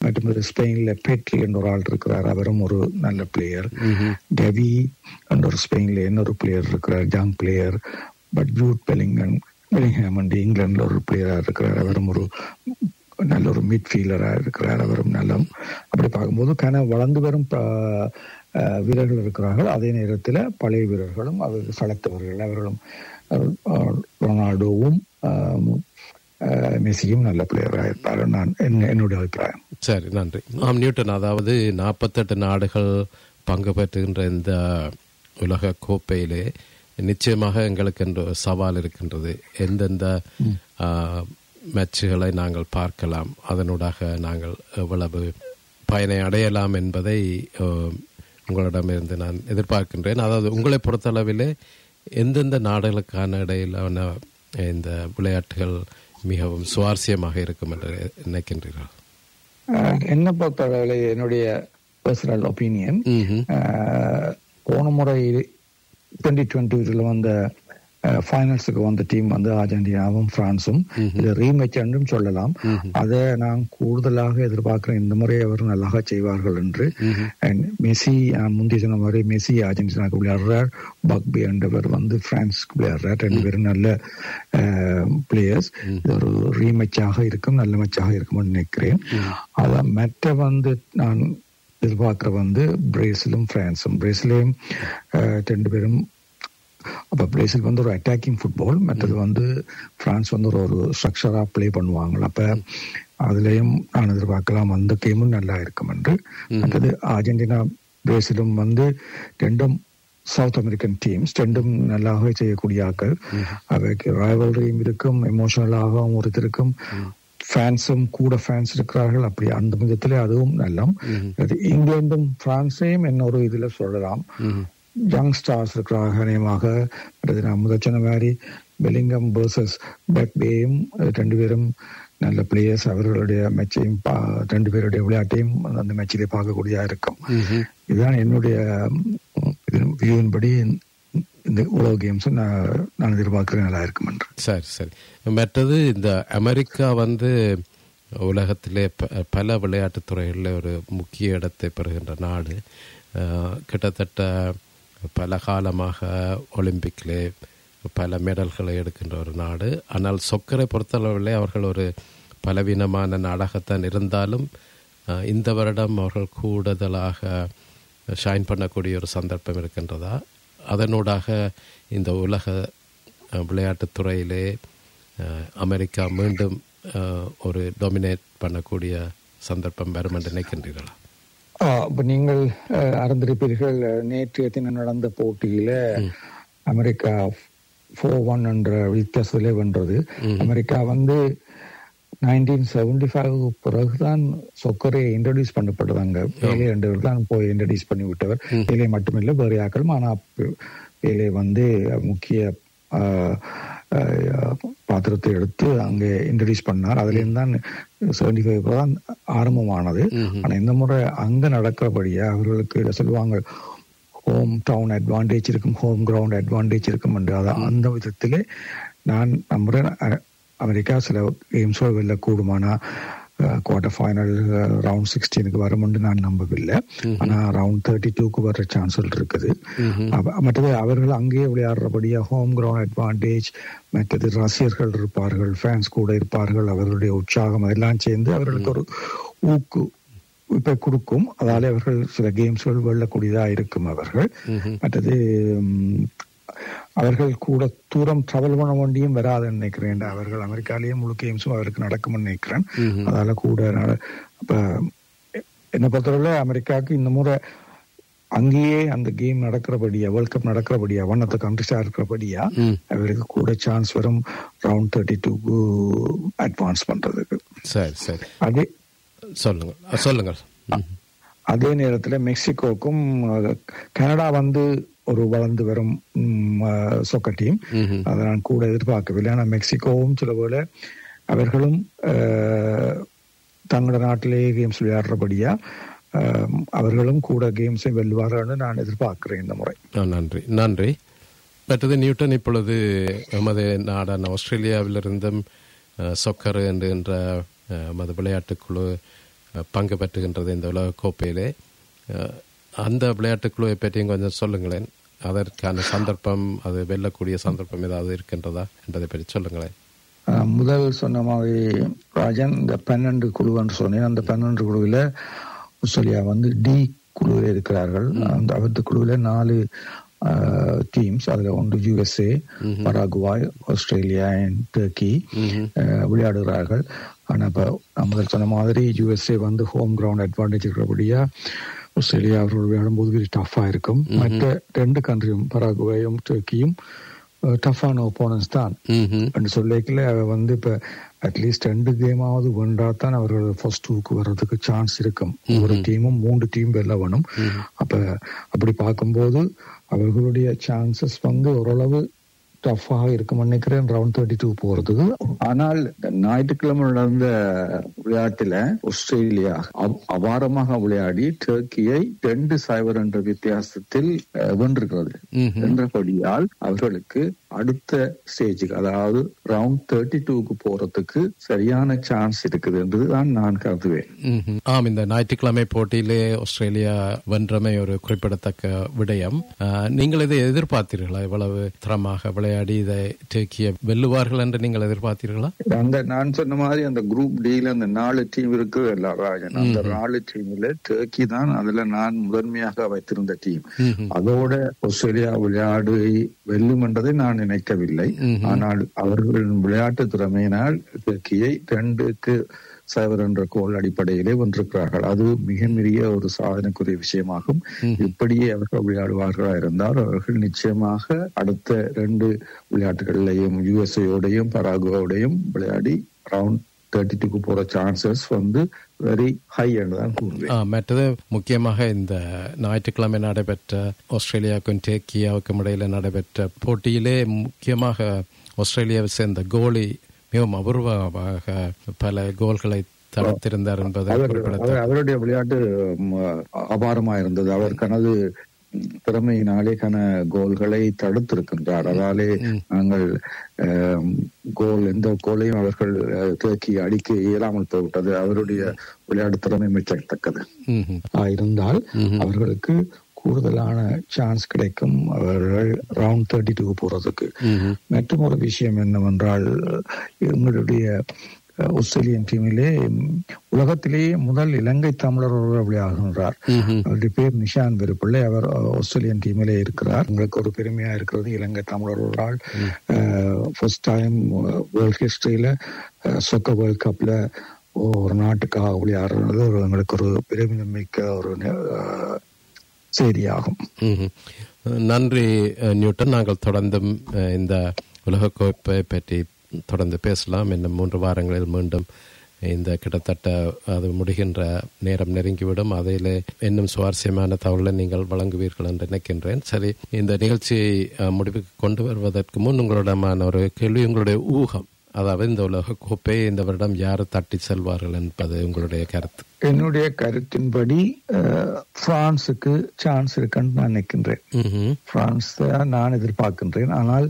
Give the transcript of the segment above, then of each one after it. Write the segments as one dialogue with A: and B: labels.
A: மற்ற ஸ்பெயின்ல பெட்ரி என்ற ஒரு ஆள் இருக்கிறார் அவரும் ஒரு நல்ல பிளேயர் டெவி என்ற ஒரு ஸ்பெயின்ல இன்னொரு பிளேயர் இருக்கிறார் ஜங் player but Jude Bellingham Bellingham வந்து இங்கிலாந்துல ஒரு பிளேயரா இருக்கிறார் அவரும் ஒரு நல்ல ஒரு மிட்ஃபீல்டரா இருக்கிறார் அவரும் நல்ல அப்படி பார்க்கும்போது கன வளர்ந்து வரும் ப- அஹ் வீரர்கள் இருக்கிறார்கள் அதே நேரத்தில் பழைய வீரர்களும் அவர்கள் சளைத்தவர்கள் அவர்களும் அஹ், ரொனால்டோவும் அஹ், அஹ், மெஸ்ஸியும் நல்ல பிளேயராக இருப்பார்கள் நான் என்- என்னுடைய அபிப்பிராயம்
B: சரி நன்றி ஆம் நியூட்டன் அதாவது நாற்பத்தெட்டு நாடுகள் பங்கு பெற்றுகின்ற இந்த உலக கோப்பையிலே நிச்சயமாக எங்களுக்கு என்று ஒரு சவால் இருக்கின்றது எந்தெந்த ஆ, மேட்சுகளை நாங்கள் பார்க்கலாம் அதனூடாக நாங்கள் எவ்வளவு பயனை அடையலாம் என்பதை ஆ, உங்களிடமிருந்து நான் எதிர்பார்க்கின்றேன் அதாவது உங்களை பொறுத்தளவிலே எந்தெந்த நாடுகளுக்கான இடையிலான இந்த விளையாட்டுகள் மிகவும் சுவாரஸ்யமாக இருக்கும் என்று நினைக்கின்றீர்கள்
A: அஹ், என்னை பொறுத்தவரை என்னுடைய பர்சனல் ஒப்பீனியன்
B: ம்ஹும்.
A: போன முறை டுவெண்ட்டி டுவெண்ட்டில வந்த ஃபைனல்ஸுக்கு வந்த டீம் வந்து அர்ஜென்டினாவும் பிரான்சும் இது ரீமேட்ச் என்றும் சொல்லலாம் அதை நான் கூடுதலாக எதிர்பார்க்கிறேன் இந்த முறை அவர் நல்லாக செய்வார்கள் என்று And மெஸ்ஸி நான் முந்தைய சொன்ன மாதிரி மெஸ்ஸி அர்ஜென்டினாக்கு விளையாடுறார் பக்பி என்றவர் வந்து பிரான்ஸ்க்கு விளையாடுறார் ரெண்டு பேரும் நல்ல பிளேயர்ஸ் இது ஒரு ரீமேட்சாக இருக்கும் நல்ல மேட்சாக இருக்கும்னு நினைக்கிறேன் அதான் மற்ற வந்து நான் எதிர்பார்க்கிற வந்து பிரேசிலும் பிரான்ஸும் பிரேசிலையும் அஹ், ரெண்டு பேரும் அப்ப பிரேசில் வந்து ஒரு அட்டாக்கிங் ஃபுட்பால் மற்றது வந்து பிரான்ஸ் வந்து ஒரு ஒரு ஸ்ட்ரக்சரா ப்ளே பண்ணுவாங்க அப்ப அதுலயும் நான் எதிர்பார்க்கலாம் அந்த கேமும் நல்லா இருக்கும் என்று மற்றது அர்ஜென்டினா பிரேசிலும் வந்து ரெண்டும் சவுத் அமெரிக்கன் டீம்ஸ் ரெண்டும் நல்லாக செய்யக்கூடிய ஆக்கள் அவைக்கு ராயவல்ரியும் இருக்கும் எமோஷனலாகவும் ஒரு இது இருக்கும் ஃபேன்ஸும் கூட ஃபேன்ஸ் இருக்கிறார்கள் அப்படி அந்த விதத்துல அதுவும் நல்லம் அது இங்கிலாந்தும் பிரான்ஸையும் இன்னொரு இதுல சொல்லலாம் யங் ஸ்டார்ஸ் இருக்கிறாங்க அநேகமாக அடுத்து நான் முதல் சொன்ன மாதிரி பெலிங்கம் வேர்சஸ் பேயும் ரெண்டு பேரும் நல்ல பிளேயர்ஸ் அவர்களுடைய மேட்சையும் பா- ரெண்டு பேருடைய விளையாட்டையும் அந்த மேட்சிலே பார்க்கக்கூடியதா இருக்கும் இதுதான் என்னுடைய வியூவின்படி இந்த உலக கேம்ஸும் நான் நான் எதிர்பார்க்கிறேன் நல்லா இருக்கும் என்று
B: சரி சரி மற்றது இந்த அமெரிக்கா வந்து உலகத்திலே ப- பல விளையாட்டுத் துறைகளில் ஒரு முக்கிய இடத்தை பெறுகின்ற நாடு அஹ், கிட்டத்தட்ட பல காலமாக ஒலிம்பிக்கிலே பல மெடல்களை எடுக்கின்ற ஒரு நாடு ஆனால் சொக்கரை பொறுத்தளவிலே அவர்கள் ஒரு பலவீனமான நாடாகத்தான் இருந்தாலும் அஹ், இந்த வருடம் அவர்கள் கூடுதலாக ஷைன் பண்ணக்கூடிய ஒரு சந்தர்ப்பம் இருக்கின்றதா அதனூடாக இந்த உலக அஹ், விளையாட்டுத் துறையிலே அஹ், அமெரிக்கா மீண்டும் அஹ், ஒரு டொமினேட் பண்ணக்கூடிய சந்தர்ப்பம் வரும் என்று நினைக்கின்றீர்களா
A: ஆ, இப்ப நீங்கள் அஹ், அறிந்திருப்பீர்கள் அஹ், நேற்றைய தினம் நடந்த போட்டியில அமெரிக்கா ஃபோர் ஒன் என்ற வித்தியாசத்திலே வென்றது அமெரிக்கா வந்து நைன்டீன் செவன்டி ஃபைவ் பிறகுதான் சொக்கரை இன்ட்ரடியூஸ் பண்ணப்பட்டதாங்க வேலை ரெண்டு பேர் தான் போய் இன்ட்ரடியூஸ் பண்ணி விட்டவர் வேலை மட்டுமில்லை வேறு ஆக்களும் ஆனா வேலை வந்து முக்கிய ஆஹ், ஆஹ், பாத்திரத்தை எடுத்து அங்கே இன்ட்ரடியூஸ் பண்ணார் அதுல இருந்து தான் செவன்டி ஃபைவ் தான் ஆரம்பமானது ஆனா இந்த முறை அங்க நடக்கிறபடியா அவர்களுக்கு இதை சொல்லுவாங்க ஹோம் டவுன் அட்வான்டேஜ் இருக்கும் ஹோம் கிரவுண்ட் அட்வான்டேஜ் இருக்கும் என்று அதான் அந்த விதத்திலே நான் நம்புறேன் அ- அமெரிக்கா சில கேம்ஸ் வெளில கூடுமானா குவார்டர் ஃபைனல் ரவுண்ட் சிக்ஸ்டீனுக்கு வரும்னு நான் நம்பவில்லை ஆனா ரவுண்ட் தேர்ட்டி டூக்கு வர்ற சான்ஸ்கள் இருக்குது அவ- மற்றது அவர்கள் அங்கேயே விளையாடுறபடியா ஹோம் கிரவுண்ட் அட்வான்டேஜ் மற்றது ரசிகர்கள் இருப்பார்கள் ஃபேன்ஸ் கூட இருப்பார்கள் அவர்களுடைய உற்சாகம் அதெல்லாம் சேர்ந்து அவர்களுக்கு ஒரு ஊக்கு இப்ப கொடுக்கும் அதால அவர்கள் சில கேம்ஸ்கள் வெல்லக்கூடியதா இருக்கும் அவர்கள் மற்றது ம், அவர்கள் கூட தூரம் டிராவல் பண்ண வேண்டியும் வராதுன்னு நினைக்கிறேன் அவர்கள் அமெரிக்காலேயே முழு கேம்ஸும் அவருக்கு நடக்கும்னு நினைக்கிறேன் அதால கூட நட- அப்ப என்னை பொறுத்தவரை அமெரிக்காவுக்கு இந்த முறை அங்கேயே அந்த கேம் நடக்கிறபடியா வேர்ல்ட் கப் நடக்கிறபடியா ஒன் ஆஃப் த கண்ட்ரிஸா இருக்கிறபடியா அவருக்கு கூட சான்ஸ் வரும் ரவுண்ட் தேர்ட்டி டூக்கு அட்வான்ஸ் பண்றதுக்கு
B: சரி சரி
A: அதே
B: சொல்லுங்கள் அஹ், சொல்லுங்கள் ம்.
A: அதே நேரத்துல மெக்சிகோக்கும் அஹ், கனடா வந்து ஒரு வளர்ந்து வரும் சொக்கர் டீம்
B: ம்ஹும்.
A: அதை நான் கூட எதிர்பார்க்கவில்லை ஆனால் மெக்சிகோவும் சில போல அவர்களும் அஹ், தங்களோட நாட்டிலேயே கேம்ஸ் விளையாடுறபடியா அஹ், அவர்களும் கூட கேம்ஸை வெல்வார்கள்னு நான் எதிர்பார்க்கிறேன் இந்த முறை
B: ஆ, நன்றி நன்றி மற்றது நியூட்டன் இப்பொழுது எமது நாடான ஆஸ்திரேலியாவிலிருந்தும் அஹ், சொக்கர் என்கின்ற அஹ், எமது விளையாட்டுக்குழு அஹ், பங்கு பெற்றுகின்றது இந்த உலக கோப்பையிலே அஹ், அந்த விளையாட்டு குழுவை பற்றியும் கொஞ்சம் சொல்லுங்களேன் அதற்கான சந்தர்ப்பம் அது வெல்லக்கூடிய சந்தர்ப்பம் ஏதாவது இருக்கின்றதா என்பதை பற்றி சொல்லுங்களேன்
A: அஹ், முதல் சொன்ன மாதிரி ராஜன் இந்த பன்னெண்டு குழுன்னு சொன்னேன் அந்த பன்னெண்டு குழுவில் ஆஸ்திரேலியா வந்து டி குழுவில் இருக்கிறார்கள் அந்த அவத்து குழுவில் நாலு டீம்ஸ் அதுல ஒன்று USA Paraguay Australia and Turkey uh, விளையாடுகிறார்கள் ஆனா இப்ப நான் முதல் சொன்ன மாதிரி யுஎஸ்ஏ வந்து ஹோம் கிரவுண்ட் அட்வான்டேஜ் இருக்கிறபடியா ஆஸ்திரேலியா அவர்கள் விளையாடும்போது வெரி டஃபா இருக்கும் மற்ற ரெண்டு கண்ட்ரியும் பராகுவாயும் டர்க்கியும் டஃப்பான ஒப்போனன்ஸ் தான்
B: ம்ஹும்.
A: என்று சொல்லிக்கல அவ வந்து இப்ப அட்லீஸ்ட் ரெண்டு கேமாவது வென்றா தான் அவர்கள் ஃபர்ஸ்ட் டூக்கு வர்றதுக்கு சான்ஸ் இருக்கும் ஒரு டீமும் மூன்று டீம் வெல்ல வேணும் அப்ப அப்படி பார்க்கும்போது அவர்களுடைய சான்சஸ் வந்து ஓரளவு டஃப்பாக இருக்கும் நினைக்கிறேன் ரவுண்ட் தேர்ட்டி டூ போறதுக்கு ஆனால் இந்த ஞாயிற்றுக்கிழமை நடந்த விளையாட்டுல ஆஸ்திரேலியா அப்- அபாரமாக விளையாடி டர்க்கியை ரெண்டு சைபர் என்ற வித்தியாசத்தில் அஹ், வென்றிருக்கிறது
B: ம்ஹும்.
A: என்றபடியால் அவர்களுக்கு அடுத்த ஸ்டேஜுக்கு அதாவது ரவுண்ட் தேர்ட்டி டூக்கு போறதுக்கு சரியான சான்ஸ் இருக்குது என்றுதான் நான் கருதுவேன்
B: ம்ஹும். ஆம் இந்த ஞாயிற்றுக்கிழமை போட்டியிலே ஆஸ்திரேலியா வென்றமை ஒரு குறிப்பிடத்தக்க விடயம் ஆஹ், நீங்கள் இதை எதிர்பார்த்தீர்களா இவ்வளவு தரமாக விளையாடி இதை டேக்கிய வெல்லுவார்கள் என்று நீங்கள் எதிர்பார்த்தீர்களா
A: அந்த நான் சொன்ன மாதிரி அந்த குரூப் டில அந்த நாலு டீம் இருக்கு இல்ல ராஜன் அந்த நாலு டீம்ல டர்க்கி தான் அதுல நான் முதன்மையாக வைத்திருந்த டீம்
B: ம்ஹும்.
A: அதோட ஆஸ்திரேலியா விளையாடு வெல்லும் என்றதை நான் நினைக்கவில்லை ஆனால் அவர்கள் விளையாட்டு திறமையினால் டர்க்கியை ரெண்டுக்கு சைபர் என்ற கோல் அடிப்படையிலே வென்றிருக்கிறார்கள் அது மிக மிக ஒரு சாதனைக்குரிய விஷயமாகும் இப்படியே அவர்கள் விளையாடுவார்களா இருந்தால் அவர்கள் நிச்சயமாக அடுத்த ரெண்டு விளையாட்டுகளிலையும் யுஎஸ்ஏயோடையும் பராகுவோடையும் விளையாடி ரவுண்ட் தேர்ட்டி டூக்கு போற சான்சஸ் வந்து வெரி ஹை என்று தான் கூறுவேன்
B: ஆ, மற்றது முக்கியமாக இந்த ஞாயிற்றுக்கிழமை நடைபெற்ற ஆஸ்திரேலியாவுக்கும் டேக்கியாவுக்கும் இடையில நடைபெற்ற போட்டியிலே முக்கியமாக ஆஸ்திரேலியாவை சேர்ந்த கோலி மிகவும் அபூர்வமாக பல கோல்களை தடுத்திருந்தார் என்பது
A: அவர்
B: குறிப்பிடத்தக்க
A: அவர் அவருடைய விளையாட்டு ம், அபாரமா இருந்தது அவர் கனது ம், திறமையினாலே கன கோல்களை தடுத்திருக்கின்றார் அதாலே நாங்கள் ஆம், கோல் எந்த கோலையும் அவர்கள் அஹ், தேக்கி அடிக்க இயலாமல் போய்விட்டது அவருடைய விளையாட்டு திறமை மெச்சத்தக்கது
B: ம்ஹும்.
A: இருந்தால் அவர்களுக்கு கூடுதலான சான்ஸ் கிடைக்கும் அவர்கள் ரவுண்ட் தேர்ட்டி டூ போறதுக்கு
B: ம்ஹும்.
A: மற்றும் ஒரு விஷயம் என்னவென்றால் எங்களுடைய அஹ், ஆஸ்திரேலியன் டீமிலே ம், உலகத்திலேயே முதல் இலங்கை தமிழர் ஒருவர் விளையாடுகின்றார்
B: ம்ஹும்.
A: அவருடைய பேர் நிஷான் வெறுப்பிள்ளை அவர் அஹ், ஆஸ்திரேலியன் டீமிலே இருக்கிறார் உங்களுக்கு ஒரு பெருமையா இருக்கிறது இலங்கை தமிழர் ஒரு ஆள் ஃபர்ஸ்ட் டைம் வேர்ல்ட் ஹிஸ்டரியில சொக்க வேர்ல்ட் கப்ல ஒரு நாட்டுக்காக விளையாடுறது ஒரு எங்களுக்கு ஒரு பெருமிதம் மிக்க ஒரு அஹ், செய்தியாகும்
B: ம்ஹும். நன்றி அஹ், நியூட்டன் நாங்கள் தொடர்ந்தும் அஹ், இந்த உலகக்கோப்பை பற்றி தொடர்ந்து பேசலாம் இன்னும் மூன்று வாரங்களில் மீண்டும் இந்த கிட்டத்தட்ட அது முடிகின்ற நேரம் நெருங்கிவிடும் அதில் இன்னும் சுவாரஸ்யமான தகவலை நீங்கள் வழங்குவீர்கள் என்று நினைக்கின்றேன் சரி இந்த நிகழ்ச்சியை அஹ், முடிவுக்கு கொண்டு வருவதற்கு முன் உங்களிடமான ஒரு கேள்வி உங்களுடைய ஊகம் அதாவது இந்த உலக கோப்பையை இந்த வருடம் யார் தட்டி செல்வார்கள் என்பது உங்களுடைய கருத்து
A: என்னுடைய கருத்தின்படி அஹ், பிரான்சுக்கு சான்ஸ் இருக்குன்னு நான் நினைக்கின்றேன்
B: ம்ஹும்.
A: பிரான்ஸ் தான் நான் எதிர்பார்க்கின்றேன் ஆனால்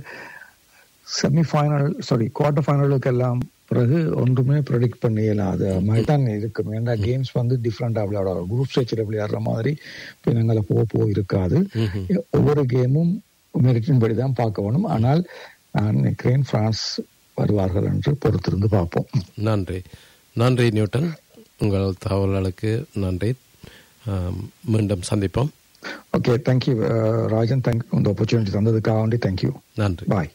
A: செமிஃபைனல் சாரி குவார்டர் ஃபைனலுக்கு எல்லாம் பிறகு ஒன்றுமே ப்ரெடிக்ட் பண்ண இயலாத மாதிரி தான் இருக்கும் ஏன்னா கேம்ஸ் வந்து டிஃப்ரெண்டாக விளையாடுவாங்க குரூப் ஸ்டேஜில் விளையாடுற மாதிரி பின்னங்களை போக போக இருக்காது ஒவ்வொரு கேமும் மெரிட்டின் படி தான் பார்க்க வேணும் ஆனால் நான் நினைக்கிறேன் பிரான்ஸ் வருவார்கள் என்று பொறுத்திருந்து பார்ப்போம்
B: நன்றி நன்றி நியூட்டன் உங்கள் தகவல்களுக்கு நன்றி ஆம், மீண்டும் சந்திப்போம்
A: ஓகே தேங்க்யூ ராஜன் தேங்க்யூ இந்த ஆப்பர்ச்சுனிட்டி தந்ததுக்காக வேண்டி தேங்க்யூ
B: நன்றி
A: பாய்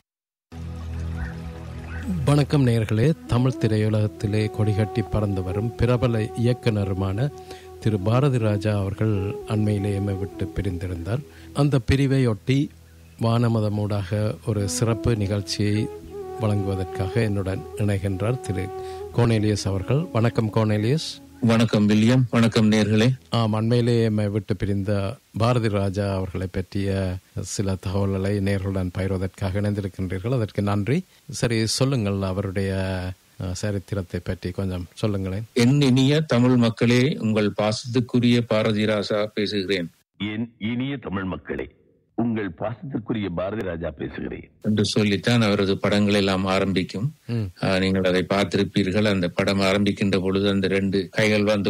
B: வணக்கம் நேயர்களே தமிழ் திரையுலகத்திலே கொடிகட்டி பறந்து வரும் பிரபல இயக்குனருமான திரு பாரதி ராஜா அவர்கள் அண்மையிலே எம்மை விட்டு பிரிந்திருந்தார் அந்த பிரிவையொட்டி வானமதமூடாக ஒரு சிறப்பு நிகழ்ச்சியை வழங்குவதற்காக என்னுடன் இணைகின்றார் திரு கோனேலியஸ் அவர்கள் வணக்கம் கோனேலியஸ்
C: வணக்கம் வில்லியம் வணக்கம் நேர்களே
B: ஆம் அண்மையிலே எம்மை விட்டு பிரிந்த பாரதி ராஜா அவர்களை பற்றிய சில தகவல்களை நேர்களுடன் பயிர்வதற்காக இணைந்திருக்கின்றீர்கள் அதற்கு நன்றி சரி சொல்லுங்கள் அவருடைய அஹ், சரித்திரத்தை பற்றி கொஞ்சம் சொல்லுங்களேன்
C: என் இனிய தமிழ் மக்களே உங்கள் பாசத்துக்குரிய பாரதி ராசா பேசுகிறேன்
D: என் இனிய தமிழ் மக்களே உங்கள் பாசத்திற்குரிய பாரதி ராஜா பேசுகிறேன்
C: என்று சொல்லித்தான் அவரது படங்கள் எல்லாம் ஆரம்பிக்கும்
B: ம்.
C: ஆஹ், நீங்கள் அதை பார்த்திருப்பீர்கள் அந்த படம் ஆரம்பிக்கின்ற பொழுது அந்த ரெண்டு கைகள் வந்து